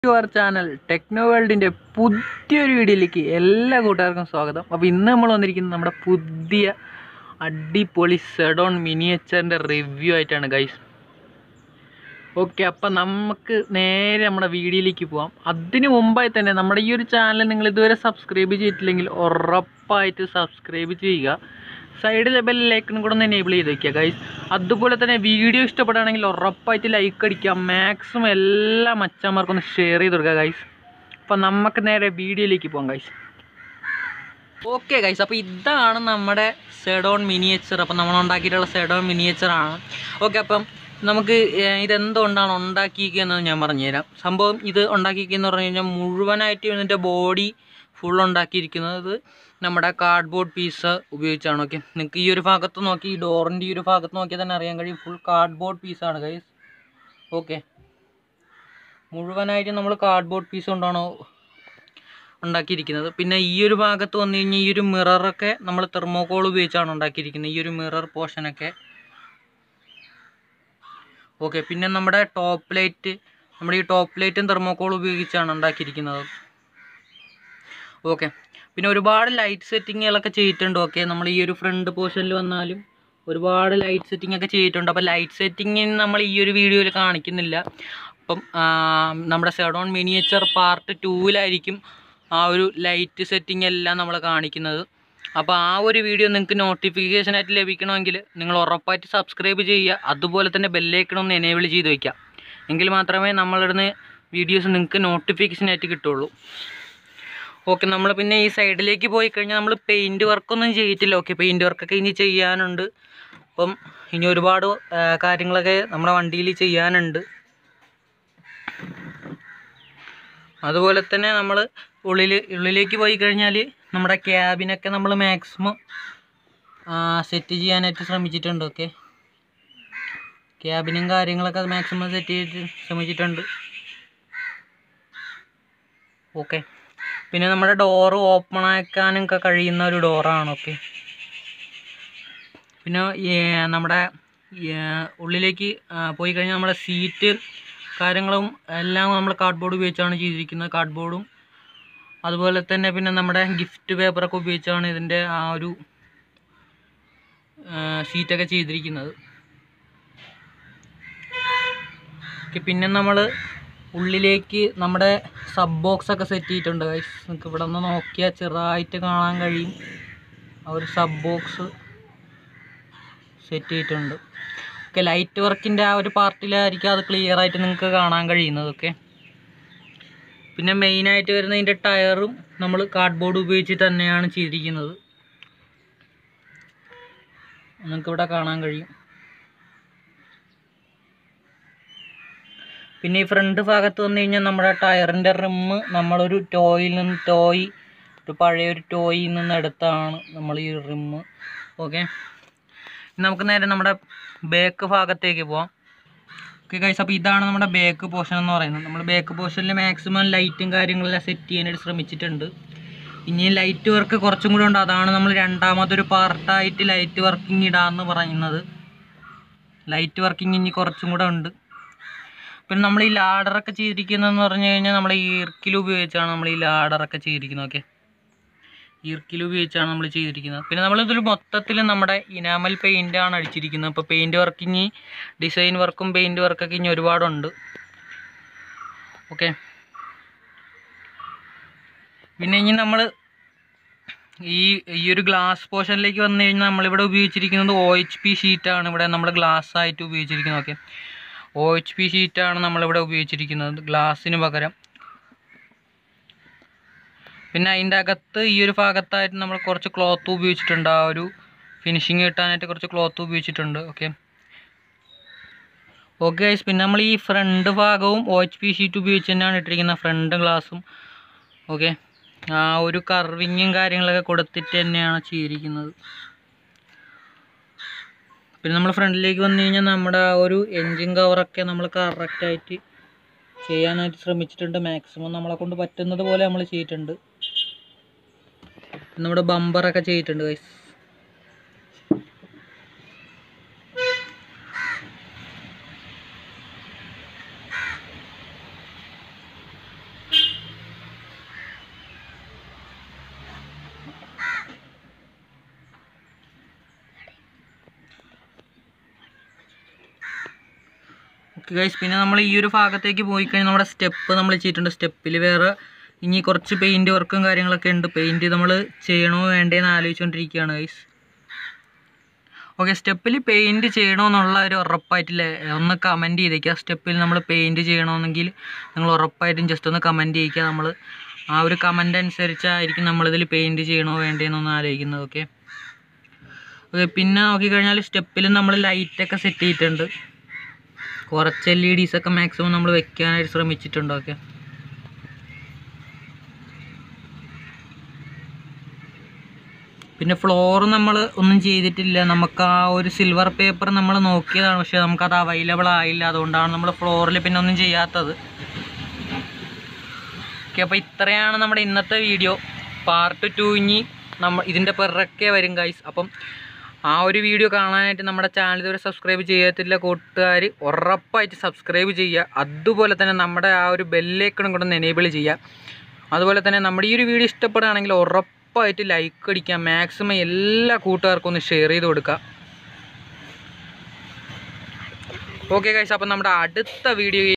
your channel techno വേൾഡിൻ്റെ പുതിയൊരു വീഡിയോയിലേക്ക് എല്ലാ കൂട്ടുകാർക്കും സ്വാഗതം അപ്പോൾ ഇന്ന് നമ്മൾ വന്നിരിക്കുന്നത് നമ്മുടെ പുതിയ അടിപൊളി സെഡോൺ മിനിയേച്ചറിൻ്റെ റിവ്യൂ ആയിട്ടാണ് ഗൈസ് ഓക്കെ അപ്പം നമുക്ക് നേരെ നമ്മുടെ വീഡിയോയിലേക്ക് പോവാം അതിന് മുമ്പായി തന്നെ നമ്മുടെ ഈ ഒരു ചാനൽ നിങ്ങൾ ഇതുവരെ സബ്സ്ക്രൈബ് ചെയ്തിട്ടില്ലെങ്കിൽ ഉറപ്പായിട്ട് സബ്സ്ക്രൈബ് ചെയ്യുക സൈഡിലെ ബെല്ലൈക്കണും കൂടെ ഒന്ന് എനേബിൾ ചെയ്ത് വയ്ക്കുക ഗൈസ് അതുപോലെ തന്നെ വീഡിയോ ഇഷ്ടപ്പെടുകയാണെങ്കിൽ ഉറപ്പായിട്ട് ലൈക്ക് അടിക്കുക മാക്സിമം എല്ലാ മച്ചന്മാർക്കും ഒന്ന് ഷെയർ ചെയ്ത് കൊടുക്കുക ഗൈസ് അപ്പം നമുക്ക് നേരെ വീഡിയോയിലേക്ക് പോകാം ഗൈസ് ഓക്കെ ഗൈസ് അപ്പോൾ ഇതാണ് നമ്മുടെ സെഡോൺ മിനിയേച്ചർ അപ്പം നമ്മൾ ഉണ്ടാക്കിയിട്ടുള്ള സെഡോൺ മിനിയേച്ചറാണ് ഓക്കെ അപ്പം നമുക്ക് ഏർ ഇതെന്തുകൊണ്ടാണ് ഉണ്ടാക്കിയിരിക്കുന്നത് ഞാൻ പറഞ്ഞുതരാം സംഭവം ഇത് ഉണ്ടാക്കിയിരിക്കുകയെന്ന് പറഞ്ഞു കഴിഞ്ഞാൽ മുഴുവനായിട്ട് ഇതിൻ്റെ ബോഡി ഫുൾ ഉണ്ടാക്കിയിരിക്കുന്നത് നമ്മുടെ കാർഡ്ബോർഡ് പീസ് ഉപയോഗിച്ചാണ് ഓക്കെ നിങ്ങൾക്ക് ഈ ഒരു ഭാഗത്ത് നോക്കി ഈ ഡോറിൻ്റെ ഈ ഒരു ഭാഗത്ത് നോക്കിയാൽ തന്നെ അറിയാൻ കഴിയും ഫുൾ കാർഡ്ബോർഡ് പീസാണ് ഗൈസ് ഓക്കെ മുഴുവനായിട്ട് നമ്മൾ കാർഡ്ബോർഡ് പീസ് കൊണ്ടാണ് ഉണ്ടാക്കിയിരിക്കുന്നത് പിന്നെ ഈ ഒരു ഭാഗത്ത് വന്നു കഴിഞ്ഞാൽ ഈ ഒരു മിററൊക്കെ നമ്മൾ തെർമോകോൾ ഉപയോഗിച്ചാണ് ഉണ്ടാക്കിയിരിക്കുന്നത് ഈ ഒരു മിറർ പോർഷനൊക്കെ ഓക്കെ പിന്നെ നമ്മുടെ ടോപ്പ് ലൈറ്റ് നമ്മുടെ ഈ ടോപ്പ് ലൈറ്റും തെർമോകോൾ ഉപയോഗിച്ചാണ് ഉണ്ടാക്കിയിരിക്കുന്നത് ഓക്കെ പിന്നെ ഒരുപാട് ലൈറ്റ് സെറ്റിങ്ങുകളൊക്കെ ചെയ്തിട്ടുണ്ട് ഓക്കെ നമ്മൾ ഈ ഒരു ഫ്രണ്ട് പോർഷനിൽ വന്നാലും ഒരുപാട് ലൈറ്റ് സെറ്റിംഗ് ഒക്കെ ചെയ്തിട്ടുണ്ട് അപ്പോൾ ലൈറ്റ് സെറ്റിംഗ് നമ്മൾ ഈ ഒരു വീഡിയോയിൽ കാണിക്കുന്നില്ല അപ്പം ആ, നമ്മുടെ സെഡോൺ മിനിയേച്ചർ പാർട്ട് ടൂവിലായിരിക്കും ആ ഒരു ലൈറ്റ് സെറ്റിംഗ് എല്ലാം നമ്മൾ കാണിക്കുന്നത് അപ്പോൾ ആ ഒരു വീഡിയോ നിങ്ങൾക്ക് നോട്ടിഫിക്കേഷൻ ആയിട്ട് ലഭിക്കണമെങ്കിൽ നിങ്ങൾ ഉറപ്പായിട്ട് സബ്സ്ക്രൈബ് ചെയ്യുക അതുപോലെ തന്നെ ബെല്ലൈക്കണം ഒന്ന് എനേബിൾ ചെയ്ത് വയ്ക്കുക എങ്കിൽ മാത്രമേ നമ്മളിടുന്ന വീഡിയോസ് നിങ്ങൾക്ക് നോട്ടിഫിക്കേഷൻ ആയിട്ട് കിട്ടുള്ളൂ ഓക്കെ നമ്മൾ പിന്നെ ഈ സൈഡിലേക്ക് പോയി കഴിഞ്ഞാൽ നമ്മൾ പെയിൻറ്റ് വർക്കൊന്നും ചെയ്തിട്ടില്ല ഓക്കെ പെയിൻറ്റ് വർക്കൊക്കെ ഇനി ചെയ്യാനുണ്ട് അപ്പം ഇനി ഒരുപാട് ആ, കാര്യങ്ങളൊക്കെ നമ്മുടെ വണ്ടിയിൽ ചെയ്യാനുണ്ട് അതുപോലെ തന്നെ നമ്മൾ ഉള്ളിൽ ഉള്ളിലേക്ക് പോയി കഴിഞ്ഞാൽ നമ്മുടെ ക്യാബിനൊക്കെ നമ്മൾ മാക്സിമം സെറ്റ് ചെയ്യാനായിട്ട് ശ്രമിച്ചിട്ടുണ്ട് ഓക്കെ ക്യാബിനും കാര്യങ്ങളൊക്കെ മാക്സിമം സെറ്റ് ചെയ്തിട്ട് ശ്രമിച്ചിട്ടുണ്ട് ഓക്കെ പിന്നെ നമ്മുടെ ഡോറ് ഓപ്പൺ ആക്കാനും ഒക്കെ കഴിയുന്ന ഒരു ഡോറാണ് ഓക്കെ പിന്നെ ഈ നമ്മുടെ ഈ ഉള്ളിലേക്ക് ആ, പോയി കഴിഞ്ഞാൽ നമ്മുടെ സീറ്റ് കാര്യങ്ങളും എല്ലാം നമ്മൾ കാർഡ്ബോർഡ് ഉപയോഗിച്ചാണ് ചെയ്തിരിക്കുന്നത് കാർഡ്ബോർഡും അതുപോലെ തന്നെ പിന്നെ നമ്മുടെ ഗിഫ്റ്റ് പേപ്പറൊക്കെ ഉപയോഗിച്ചാണ് ഇതിൻ്റെ ആ ഒരു സീറ്റൊക്കെ ചെയ്തിരിക്കുന്നത് ഓക്കെ പിന്നെ നമ്മൾ ഉള്ളിലേക്ക് നമ്മുടെ സബ് ബോക്സ് ഒക്കെ സെറ്റ് ചെയ്തിട്ടുണ്ട് ഗൈസ് നിങ്ങൾക്ക് ഇവിടെ നിന്ന് നോക്കിയാൽ ചെറുതായിട്ട് കാണാൻ കഴിയും ആ ഒരു സബ് ബോക്സ് സെറ്റ് ചെയ്തിട്ടുണ്ട് ഓക്കെ ലൈറ്റ് വർക്കിൻ്റെ ആ ഒരു പാർട്ടിലായിരിക്കും അത് ക്ലിയർ ആയിട്ട് നിങ്ങൾക്ക് കാണാൻ കഴിയുന്നത് ഓക്കെ പിന്നെ മെയിനായിട്ട് വരുന്ന ഇതിൻ്റെ ടയറും നമ്മൾ കാർഡ്ബോർഡ് ഉപയോഗിച്ച് തന്നെയാണ് ചെയ്തിരിക്കുന്നത് നിങ്ങൾക്ക് ഇവിടെ കാണാൻ കഴിയും പിന്നെ ഈ ഫ്രണ്ട് ഭാഗത്ത് വന്നു കഴിഞ്ഞാൽ നമ്മുടെ ടയറിൻ്റെ റിമ്മ് നമ്മളൊരു ടോയിൽ നിന്ന് ടോയ് ഒരു പഴയ ഒരു ടോയിൽ നിന്ന് എടുത്താണ് നമ്മൾ ഈ റിമ്മ് ഓക്കെ നമുക്ക് നേരെ നമ്മുടെ ബേക്ക് ഭാഗത്തേക്ക് പോവാം ഓക്കെ ഗൈസ് അപ്പോൾ ഇതാണ് നമ്മുടെ ബേക്ക് പോർഷൻ എന്ന് പറയുന്നത് നമ്മൾ ബേക്ക് പോർഷനിൽ മാക്സിമം ലൈറ്റും കാര്യങ്ങളെല്ലാം സെറ്റ് ചെയ്യാനായിട്ട് ശ്രമിച്ചിട്ടുണ്ട് ഇനി ലൈറ്റ് വർക്ക് കുറച്ചും കൂടെ ഉണ്ട് അതാണ് നമ്മൾ രണ്ടാമതൊരു പാർട്ടായിട്ട് ലൈറ്റ് വർക്കിംഗ് ഇടാമെന്ന് പറയുന്നത് ലൈറ്റ് വർക്കിംഗ് ഇനി കുറച്ചും കൂടെ ഉണ്ട് പിന്നെ നമ്മൾ ഈ ലാഡറൊക്കെ ചെയ്തിരിക്കുന്നതെന്ന് പറഞ്ഞു കഴിഞ്ഞാൽ നമ്മൾ ഈ ഇർക്കിൽ ഉപയോഗിച്ചാണ് നമ്മൾ ഈ ലാഡറൊക്കെ ചെയ്തിരിക്കുന്നത് ഓക്കെ ഇർക്കിൽ ഉപയോഗിച്ചാണ് നമ്മൾ ചെയ്തിരിക്കുന്നത് പിന്നെ നമ്മളിതിൽ മൊത്തത്തിൽ നമ്മുടെ ഇനാമൽ പെയിൻ്റ് ആണ് അടിച്ചിരിക്കുന്നത് അപ്പോൾ പെയിൻറ് വർക്കിങ് ഡിസൈൻ വർക്കും പെയിൻറ് വർക്കൊക്കെ ഇനി ഒരുപാടുണ്ട് ഓക്കെ പിന്നെ ഇനി നമ്മൾ ഈ ഈ ഒരു ഗ്ലാസ് പോർഷനിലേക്ക് വന്നു കഴിഞ്ഞാൽ നമ്മളിവിടെ ഉപയോഗിച്ചിരിക്കുന്നത് ഒ എച്ച് പി ഷീറ്റാണ് ഇവിടെ നമ്മൾ ഗ്ലാസ് ആയിട്ട് ഉപയോഗിച്ചിരിക്കുന്നത് ഓക്കെ ഒ എച്ച് പി ഷീറ്റാണ് നമ്മളിവിടെ ഉപയോഗിച്ചിരിക്കുന്നത് ഗ്ലാസ്സിന് പകരം പിന്നെ അതിൻ്റെ അകത്ത് ഈ ഒരു ഭാഗത്തായിട്ട് നമ്മൾ കുറച്ച് ക്ലോത്ത് ഉപയോഗിച്ചിട്ടുണ്ട് ആ ഒരു ഫിനിഷിങ് കിട്ടാനായിട്ട് കുറച്ച് ക്ലോത്ത് ഉപയോഗിച്ചിട്ടുണ്ട് ഓക്കെ ഓക്കെ ഗൈസ് പിന്നെ നമ്മൾ ഈ ഫ്രണ്ട് ഭാഗവും ഒ എച്ച് പി ഷീറ്റ് ഉപയോഗിച്ച് തന്നെയാണ് ഇട്ടിരിക്കുന്നത് ഫ്രണ്ട് ഗ്ലാസും ഓക്കെ ആ ഒരു കർവിങ്ങും കാര്യങ്ങളൊക്കെ കൊടുത്തിട്ട് തന്നെയാണ് ചെയ്തിരിക്കുന്നത് പിന്നെ നമ്മൾ ഫ്രണ്ടിലേക്ക് വന്നു കഴിഞ്ഞാൽ നമ്മുടെ ആ ഒരു എൻജിൻ കവറൊക്കെ നമ്മൾ കറക്റ്റായിട്ട് ചെയ്യാനായിട്ട് ശ്രമിച്ചിട്ടുണ്ട് മാക്സിമം നമ്മളെ കൊണ്ട് പറ്റുന്നത് പോലെ നമ്മൾ ചെയ്തിട്ടുണ്ട് നമ്മുടെ ബമ്പറൊക്കെ ചെയ്തിട്ടുണ്ട് ഗൈസ് ഓക്കെ ഗൈസ് പിന്നെ നമ്മൾ ഈ ഒരു ഭാഗത്തേക്ക് പോയി കഴിഞ്ഞാൽ നമ്മുടെ സ്റ്റെപ്പ് നമ്മൾ ചെയ്തിട്ടുണ്ട് സ്റ്റെപ്പിൽ വേറെ ഇനി കുറച്ച് പെയിൻറ് വർക്കും കാര്യങ്ങളൊക്കെ ഉണ്ട് പെയിൻറ് നമ്മൾ ചെയ്യണോ വേണ്ടേന്ന് ആലോചിച്ചുകൊണ്ടിരിക്കുകയാണ് ഗൈസ് ഓക്കെ സ്റ്റെപ്പിൽ പെയിൻറ് ചെയ്യണമെന്നുള്ള ഒരു ഉറപ്പായിട്ടില്ലേ ഒന്ന് കമൻറ്റ് ചെയ്തേക്കുക സ്റ്റെപ്പിൽ നമ്മൾ പെയിൻറ് ചെയ്യണമെന്നെങ്കിൽ നിങ്ങൾ ഉറപ്പായിട്ടും ജസ്റ്റ് ഒന്ന് കമൻറ്റ് ചെയ്യിക്കുക നമ്മൾ ആ ഒരു കമൻ്റ് അനുസരിച്ചായിരിക്കും നമ്മളിതിൽ പെയിൻറ് ചെയ്യണോ വേണ്ടേന്നൊന്ന് ആലോചിക്കുന്നത് ഓക്കെ ഓക്കെ പിന്നെ നോക്കിക്കഴിഞ്ഞാൽ സ്റ്റെപ്പിൽ നമ്മൾ ലൈറ്റൊക്കെ സെറ്റ് ചെയ്തിട്ടുണ്ട് കുറച്ച് എൽ ഇ ഡീസ് ഒക്കെ മാക്സിമം നമ്മൾ വെക്കാനായിട്ട് ശ്രമിച്ചിട്ടുണ്ട് ഓക്കെ പിന്നെ ഫ്ലോർ നമ്മൾ ഒന്നും ചെയ്തിട്ടില്ല നമുക്ക് ആ ഒരു സിൽവർ പേപ്പർ നമ്മൾ നോക്കിയതാണ് പക്ഷെ നമുക്കത് അവൈലബിൾ ആയില്ല അതുകൊണ്ടാണ് നമ്മൾ ഫ്ലോറിൽ പിന്നെ ഒന്നും ചെയ്യാത്തത് ഓക്കെ അപ്പോൾ ഇത്രയാണ് നമ്മുടെ ഇന്നത്തെ വീഡിയോ പാർട്ട് ടു ഇനി നമ്മൾ ഇതിൻ്റെ പിറക്കെ വരും ഗൈസ് അപ്പം ആ ഒരു വീഡിയോ കാണാനായിട്ട് നമ്മുടെ ചാനൽ ഇതുവരെ സബ്സ്ക്രൈബ് ചെയ്യാത്തില്ല കൂട്ടുകാർ ഉറപ്പായിട്ട് സബ്സ്ക്രൈബ് ചെയ്യുക അതുപോലെ തന്നെ നമ്മുടെ ആ ഒരു ബെല്ലേക്കണം കൂടെ ഒന്ന് എനേബിൾ ചെയ്യുക അതുപോലെ തന്നെ നമ്മുടെ ഈ ഒരു വീഡിയോ ഇഷ്ടപ്പെടുകയാണെങ്കിൽ ഉറപ്പായിട്ട് ലൈക്ക് അടിക്കുക മാക്സിമം എല്ലാ കൂട്ടുകാർക്കും ഒന്ന് ഷെയർ ചെയ്ത് കൊടുക്കുക ഓക്കെ ഗൈസ് അപ്പം നമ്മുടെ അടുത്ത വീഡിയോ